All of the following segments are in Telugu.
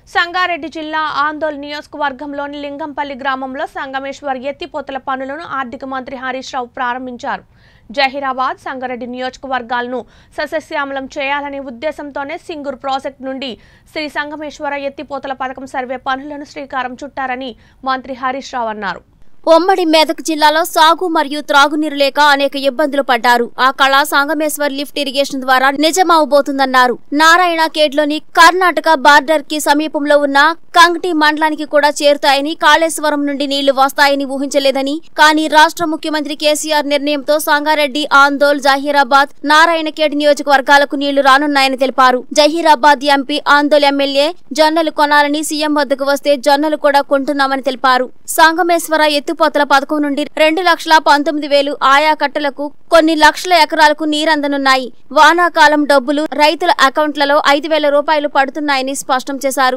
సంగారెడ్డి జిల్లా ఆందోళ్ నియోజకవర్గంలోని లింగంపల్లి గ్రామంలో సంగమేశ్వర్ ఎత్తిపోతల పనులను ఆర్థిక మంత్రి హరీష్ రావు ప్రారంభించారు జహీరాబాద్ సంగారెడ్డి నియోజకవర్గాలను సస్యశ్యామలం చేయాలనే ఉద్దేశంతోనే సింగూర్ ప్రాజెక్టు నుండి శ్రీ సంగమేశ్వర ఎత్తిపోతల పథకం సర్వే పనులను శ్రీకారం చుట్టారని మంత్రి హరీష్ రావు అన్నారు ఉమ్మడి మెదక్ జిల్లాలో సాగు మరియు త్రాగునీరు లేక అనేక ఇబ్బందులు పడ్డారు ఆ కళ సంగమేశ్వర్ లిఫ్ట్ ఇరిగేషన్ ద్వారా నిజమవబోతుందన్నారు నారాయణ ఖేడ్లోని కర్ణాటక బార్డర్ కి సమీపంలో ఉన్న కంగ్టి మండలానికి కూడా చేరుతాయని కాళేశ్వరం నుండి నీళ్లు వస్తాయని ఊహించలేదని కానీ రాష్ట్ర ముఖ్యమంత్రి కేసీఆర్ నిర్ణయంతో సంగారెడ్డి ఆందోల్ జహీరాబాద్ నారాయణఖేడ్ నియోజకవర్గాలకు నీళ్లు రానున్నాయని తెలిపారు జహీరాబాద్ ఎంపీ ఆందోల్ ఎమ్మెల్యే జొన్నలు కొనాలని సీఎం వద్దకు వస్తే జొన్నలు కూడా కొంటున్నామని తెలిపారు సంగమేశ్వర ఎత్తుపోతల పథకం నుండి రెండు లక్షల పంతొమ్మిది వేలు ఆయా కట్టలకు కొన్ని లక్షల ఎకరాలకు నీరందనున్నాయి వానాకాలం డబ్బులు రైతుల అకౌంట్లలో ఐదు వేల రూపాయలు పడుతున్నాయని స్పష్టం చేశారు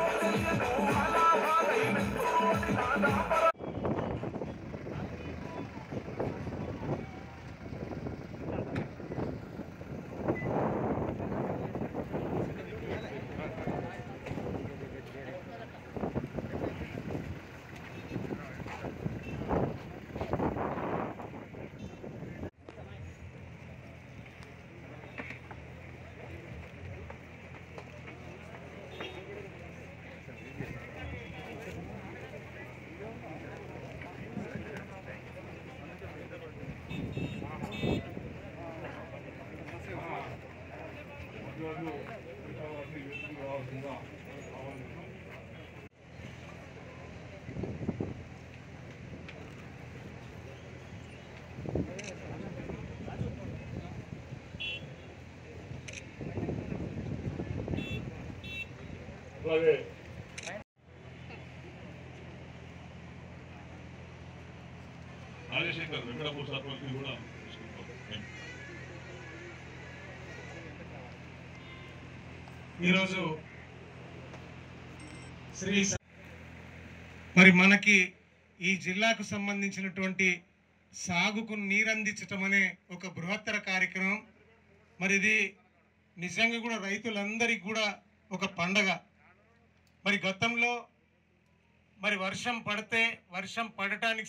అలాగే రాజశేఖర్ వెంకటపూర్ సర్పంచ్ కూడా తీసుకుంటాం ఈరోజు శ్రీ స- మరి మనకి ఈ జిల్లాకు సంబంధించినటువంటి సాగుకు నీరందించటం అనే ఒక బృహత్తర కార్యక్రమం మరి ఇది నిజంగా కూడా రైతులందరికీ కూడా ఒక పండగ మరి గతంలో మరి వర్షం పడితే వర్షం పడటానికి